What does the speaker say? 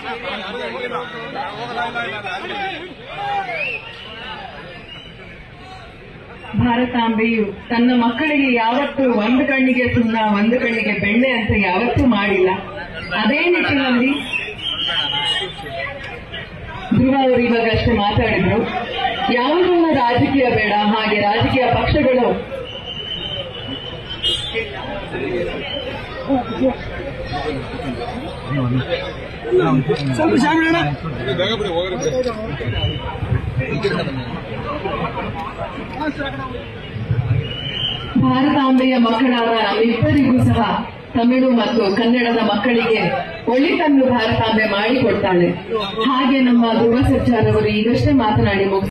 ಭಾರತಾಂಬೆಯು ತನ್ನ ಮಕ್ಕಳಿಗೆ ಯಾವತ್ತೂ ಒಂದು ಕಣ್ಣಿಗೆ ಸುಣ್ಣ ಒಂದು ಕಣ್ಣಿಗೆ ಬೆಣ್ಣೆ ಅಂತ ಯಾವತ್ತೂ ಮಾಡಿಲ್ಲ ಅದೇ ನಿಟ್ಟಿನಲ್ಲಿ ಧ್ರುವ ಅವರು ಇವಾಗಷ್ಟೇ ಮಾತಾಡಿದ್ರು ಯಾವುದನ್ನ ರಾಜಕೀಯ ಬೇಡ ಹಾಗೆ ರಾಜಕೀಯ ಪಕ್ಷಗಳು ಭಾರತಾಂಬೆಯ ಮಕ್ಕಳಾದ ನಮ್ಮಿಬ್ಬರಿಗೂ ಸಹ ತಮಿಳು ಮತ್ತು ಕನ್ನಡದ ಮಕ್ಕಳಿಗೆ ಒಳಿತನ್ನು ಭಾರತಾಂಬೆ ಮಾಡಿಕೊಡ್ತಾಳೆ ಹಾಗೆ ನಮ್ಮ ಧ್ರುವ ಸರ್ಜಾರ್ ಅವರು ಈಗಷ್ಟೇ ಮಾತನಾಡಿ ಮುಗಿಸಿದ್ದಾರೆ